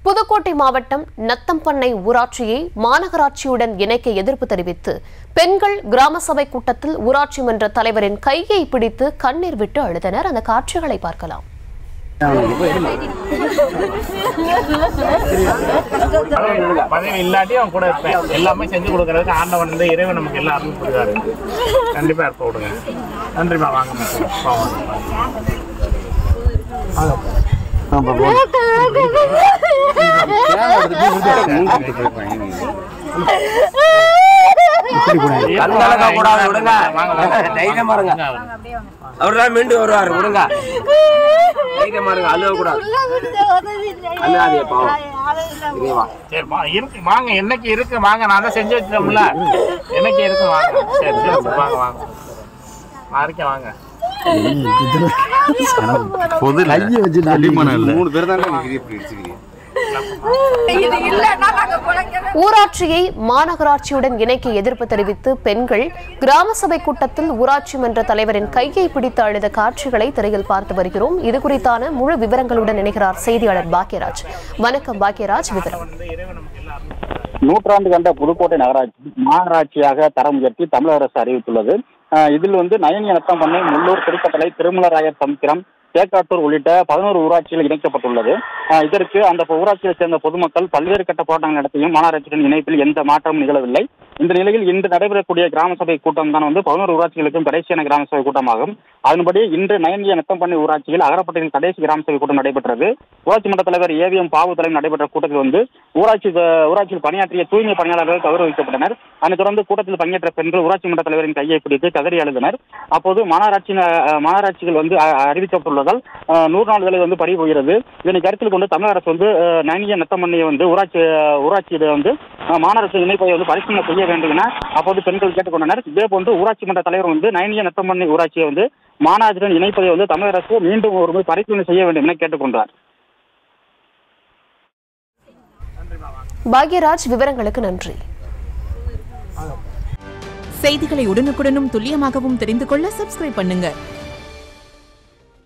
புதுக்கோட்டை மாவட்டம் நத்தம்பண்ணை ஊராட்சியை மாநகராட்சியுடன் இணைக்க எதிர்ப்பு தெரிவித்து பெண்கள் கிராம சபை கூட்டத்தில் ஊராட்சி மன்ற தலைவரின் கையை பிடித்து கண்ணீர் விட்டு அழுதனர் அந்த காட்சிகளை பார்க்கலாம் பதவி இல்லாட்டி அவன் கூட இருப்பேன் எல்லாமே செஞ்சு கொடுக்கறதுக்கு ஆண்டவன் வந்து இறைவன் நமக்கு எல்லாருக்கும் கொடுக்காரு கண்டிப்பா இருப்ப விடுங்க நன்றிமா வாங்க பாவம். கண்கலக்க கூடாது விடுங்க வாங்க, வாங்க. தைரியமா இருங்க அவர் தான் மீண்டு வருவார் விடுங்க தைரியமா இருங்க அழுவ கூடாது அழுகாதே பாவம் சரிவா சரி வா, இருக்கு வாங்க என்னைக்கு இருக்கு வாங்க நான் தான் செஞ்சு வச்சிட்டோம்ல என்னைக்கு இருக்கு வாங்க சரி சரி சரி, வாங்க வாங்க நான் இருக்கேன் வாங்க பொது கையை வச்சு மூணு பேர் தான் இப்படி அடிச்சுக்கிறீங்க ஊராட்சியை மாநகராட்சியுடன் இணைக்க எதிர்ப்பு தெரிவித்து பெண்கள் கிராம சபை கூட்டத்தில் ஊராட்சி மன்ற தலைவரின் கையை பிடித்து அழுத காட்சிகளை திரையில் பார்த்து வருகிறோம் இது குறித்தான முழு விவரங்களுடன் இணைகிறார் செய்தியாளர் பாக்யராஜ் வணக்கம் பாக்யராஜ் விவரம் வந்து இறைவன் நமக்கு எல்லாருக்கும் நூற்றாண்டு கண்ட புதுக்கோட்டை நகராட்சி மாநகராட்சியாக தரம் உயர்த்தி தமிழக அரசு அறிவித்துள்ளது அஹ் இதில் வந்து நயனி நத்தம் பண்ணை முள்ளூர் திருக்கட்டளை திருமலராயர் சமுத்திரம் தேக்காட்டூர் உள்ளிட்ட பதினோரு ஊராட்சிகள் இணைக்கப்பட்டுள்ளது அஹ் இதற்கு அந்த ஊராட்சியை சேர்ந்த பொதுமக்கள் பல்வேறு கட்ட போராட்டங்கள் நடத்தியும் மாநகராட்சியின் இணைப்பில் எந்த மாற்றமும் நிகழவில்லை இந்த நிலையில் இன்று நடைபெறக்கூடிய கிராம சபை கூட்டம் தான் வந்து பதினோரு ஊராட்சிகளுக்கும் கடைசியான கிராம சபை கூட்டமாகும் அதன்படி இன்று நயனிய நத்தம்பண்ணி ஊராட்சியில் அகரப்பட்டியில் கடைசி கிராம சபை கூட்டம் நடைபெற்றது ஊராட்சி மன்ற தலைவர் ஏவிஎம் பாபு தலைமையில் நடைபெற்ற கூட்டத்தில் வந்து ஊராட்சி ஊராட்சியில் பணியாற்றிய தூய்மை பணியாளர்கள் கௌரவிக்கப்பட்டனர் அதனைத் தொடர்ந்து கூட்டத்தில் பங்கேற்ற பெண்கள் ஊராட்சி மன்ற தலைவரின் கையை பிடித்து கதறி அழுதினர் அப்போது மாநகராட்சியின் அஹ், மாநகராட்சிகள் வந்து அஹ், அறிவிக்கப்பட்டுள்ளதால் அஹ், நூறு நாள் வேலை வந்து பறி போகிறது இதனை கருத்தில் கொண்டு தமிழக அரசு வந்து அஹ், நயனிய நத்தமண்ணியை வந்து ஊராட்சி அஹ், ஊராட்சியில வந்து அஹ், மாநகராட்சி இணைப்பை வந்து பரிசீலனை செய்ய வேண்டும் என அப்போது பெண்கள் கேட்டுக்கொண்டனர் இதே போன்று ஊராட்சி மன்ற தலைவர் வந்து நயனிய நத்தமண்ணி ஊராட்சியை வந்து மாநகராட்சியுடன் இணைப்பதை வந்து தமிழக அரசு மீண்டும் ஒரு முறை பரிசீலனை செய்ய வேண்டும் என கேட்டுக்கொண்டார் பாக்யராஜ் விவரங்களுக்கு நன்றி செய்திகளை உடனுக்குடனும் துல்லியமாகவும் தெரிந்து கொள்ள சப்ஸ்கிரைப் பண்ணுங்க